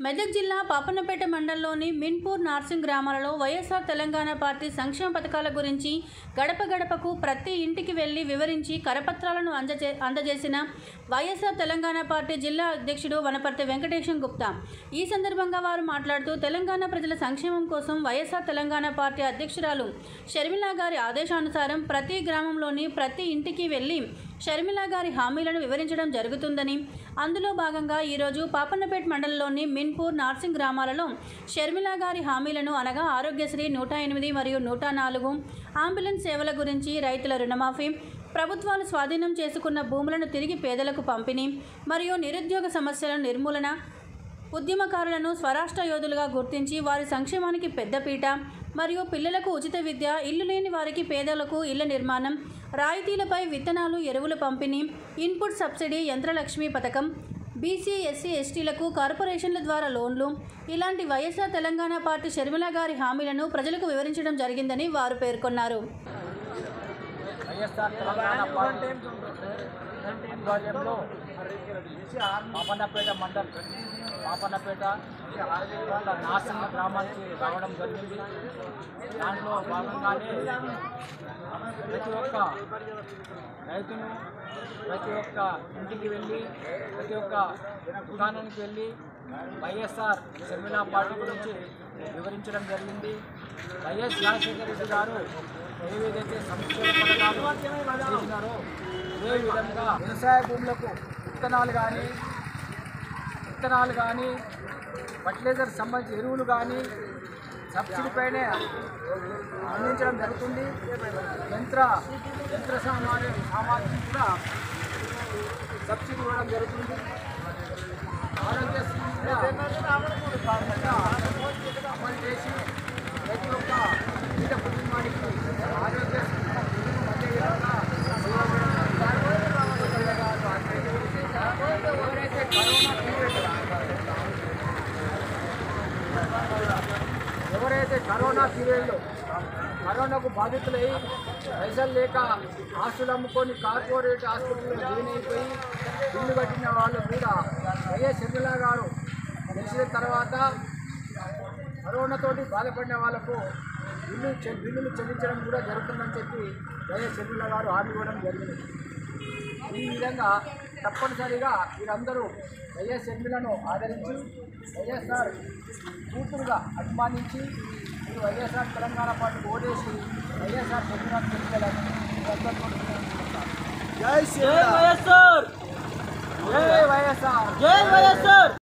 మెదక్ జిల్లా పాపన్నపేట మండలంలోని మిన్పూర్ నార్సింగ్ గ్రామాలలో వైఎస్ఆర్ తెలంగాణ పార్టీ సంక్షేమ పథకాల గురించి గడప గడపకు ప్రతి ఇంటికి వెళ్లి వివరించి కరపత్రాలను అందజే అందజేసిన వైఎస్ఆర్ తెలంగాణ పార్టీ జిల్లా అధ్యక్షుడు వనపర్తి వెంకటేశం గుప్తా ఈ సందర్భంగా వారు మాట్లాడుతూ తెలంగాణ ప్రజల సంక్షేమం కోసం వైఎస్ఆర్ తెలంగాణ పార్టీ అధ్యక్షురాలు షర్మిలా గారి ఆదేశానుసారం ప్రతి గ్రామంలోని ప్రతి ఇంటికి వెళ్లి షర్మిల గారి హామీలను వివరించడం జరుగుతుందని అందులో భాగంగా ఈరోజు పాపన్నపేట మండలంలోని మిన్పూర్ నార్సింగ్ గ్రామాలలో షర్మిల గారి హామీలను అనగా ఆరోగ్యశ్రీ నూట ఎనిమిది మరియు నూట నాలుగు అంబులెన్స్ సేవల గురించి రైతుల రుణమాఫీ ప్రభుత్వాలు స్వాధీనం చేసుకున్న భూములను తిరిగి పేదలకు పంపిణీ మరియు నిరుద్యోగ సమస్యల నిర్మూలన ఉద్యమకారులను స్వరాష్ట్ర యోధులుగా గుర్తించి వారి సంక్షేమానికి పెద్దపీట మరియు పిల్లలకు ఉచిత విద్య ఇల్లు లేని వారికి పేదలకు ఇళ్ల నిర్మాణం రాయితీలపై విత్తనాలు ఎరువుల పంపిణీ ఇన్పుట్ సబ్సిడీ యంత్రలక్ష్మి పథకం బీసీ ఎస్సీ ఎస్టీలకు కార్పొరేషన్ల ద్వారా లోన్లు ఇలాంటి వైఎస్ఆర్ తెలంగాణ పార్టీ షర్మిల గారి హామీలను ప్రజలకు వివరించడం జరిగిందని వారు పేర్కొన్నారు వైఎస్ఆర్ తెలంగాణ పార్టీ ఆధ్వర్యంలో పాపన్నపేట మండల్ పాపన్నపేట నాసింగ్ గ్రామానికి రావడం జరిగింది దాంట్లో భాగంగానే ప్రతి ఒక్క రైతును ప్రతి ఒక్క ఇంటికి వెళ్ళి ప్రతి ఒక్క దుకాణానికి వెళ్ళి వైఎస్ఆర్ షర్మిలా పార్టీ గురించి వివరించడం జరిగింది వైఎస్ రాజశేఖర రెడ్డి గారు ఏ విధంగా సంక్షేమ పథకాలు చేసినారో అదే విధంగా వ్యవసాయ భూములకు విత్తనాలు కానీ విత్తనాలు కానీ ఫర్టిలైజర్ సంబంధించిన ఎరువులు కానీ సబ్సిడీపైనే అందించడం జరుగుతుంది యంత్ర యంత్ర సామాన్య సామాగ్రి కూడా సబ్సిడీ ఇవ్వడం జరుగుతుంది ఆరోగ్యశ్రీ కూడా అమలు చేసి ప్రతి ఒక్క పేద కుటుంబానికి ఆరోగ్యశ్రీ అదే విధంగా ఎవరైతే కరోనా పీరియడ్ ఎవరైతే కరోనా పీరియడ్లో కరోనాకు బాధితులై పైసలు లేక ఆస్తులు అమ్ముకొని కార్పొరేట్ హాస్పిటల్లో జాయిన్ అయిపోయి బిల్లు కట్టిన వాళ్ళు కూడా వైఎస్ షర్మిలా గారు తెలిసిన తర్వాత కరోనాతోటి బాధపడిన వాళ్ళకు బిల్లు చె- బిల్లులు చెల్లించడం కూడా జరుగుతుందని చెప్పి వైఎస్ షర్మిలా గారు హామీ ఇవ్వడం జరిగింది ఈ విధంగా తప్పనిసరిగా వీరందరూ వైఎస్ షర్మిలను ఆదరించి వైఎస్ఆర్ కూతురుగా అభిమానించి మీరు వైఎస్ఆర్ తెలంగాణ పార్టీకి ఓటేసి వైఎస్ఆర్ షర్మిలను తెలియాలని జై వైఎస్ఆర్ జై వైఎస్ఆర్ జై వైఎస్ఆర్